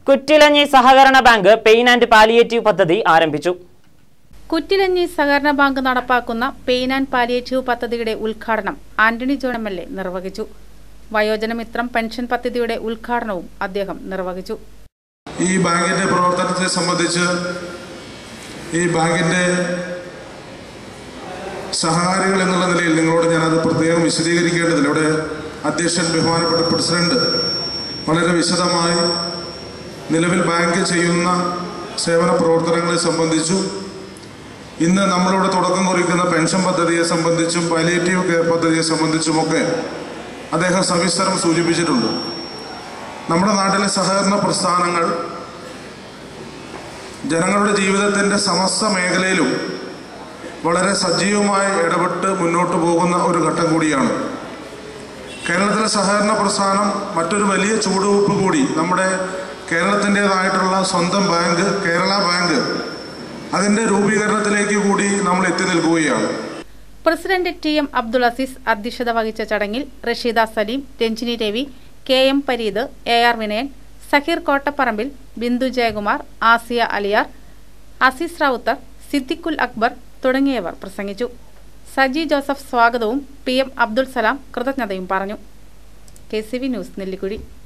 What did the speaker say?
കുറ്റിലഞ്ഞി സഹകരണ bank pain and palliative പദ്ധതി ആരംഭിച്ചു കുറ്റിലഞ്ഞി സഹകരണ ബാങ്ക് നടപ്പാക്കുന്ന പെയിൻ ആൻഡ് പാലിയേറ്റീവ് പദ്ധതിയുടെ ഉദ്ഘാടനം Antony John M L A നിർവഹിച്ചു വയോജനമിത്രം പെൻഷൻ പദ്ധതിയുടെ ഉദ്ഘാടനവും അദ്ദേഹം നിർവഹിച്ചു ഈ ബാങ്കിന്റെ പ്രവർത്തനത്തെ സംബന്ധിച്ച് ഈ ബാങ്കിന്റെ സഹകാരികൾ എന്നുള്ള നിലയിൽ നിങ്ങളോട് ഞാനത് പ്രത്യേകം വിശദീകരിക്കേണ്ടതില്ല ഇവിടെ അധ്യക്ഷൻ ബഹുമാനപ്പെട്ട പ്രസിഡന്റ് വളരെ വിശദമായി നിലവിൽ ബാങ്ക് ചെയ്യുന്ന സേവന പ്രവർത്തനങ്ങളെ സംബന്ധിച്ചും ഇന്ന് നമ്മളിവിടെ തുടക്കം കുറിക്കുന്ന പെൻഷൻ പദ്ധതിയെ സംബന്ധിച്ചും പാലിയേറ്റീവ് കെയർ പദ്ധതിയെ സംബന്ധിച്ചുമൊക്കെ അദ്ദേഹം സവിസ്തരം സൂചിപ്പിച്ചിട്ടുണ്ട് നമ്മുടെ നാട്ടിലെ സഹകരണ പ്രസ്ഥാനങ്ങൾ ജനങ്ങളുടെ ജീവിതത്തിൻ്റെ സമസ്ത മേഖലയിലും വളരെ സജീവമായി ഇടപെട്ട് മുന്നോട്ട് പോകുന്ന ഒരു ഘട്ടം കൂടിയാണ് കേരളത്തിലെ സഹകരണ പ്രസ്ഥാനം മറ്റൊരു വലിയ ചുവടുവെപ്പ് കൂടി നമ്മുടെ കേരളത്തിൻ്റെതായിട്ടുള്ള സ്വന്തം ബാങ്ക് കേരള ബാങ്ക് അതിൻ്റെ രൂപീകരണത്തിലേക്ക് കൂടി നമ്മൾ എത്തി നിൽക്കുകയാണ് president T M Abdul Azeez അധ്യക്ഷത വഹിച്ച ചടങ്ങിൽ Rasheeda Saleem Ranjini Ravi K M Pareed A R Vinayan Saheer Kottaparambil Bindu Jayakumar Asiya Aliyar Azeez Rawther Siddiqul Akbar തുടങ്ങിയവർ പ്രസംഗിച്ചു സജി ജോസഫ് സ്വാഗതവും പി എം അബ്ദുൾ സലാം കൃതജ്ഞതയും പറഞ്ഞു K C V news Nellikuzhi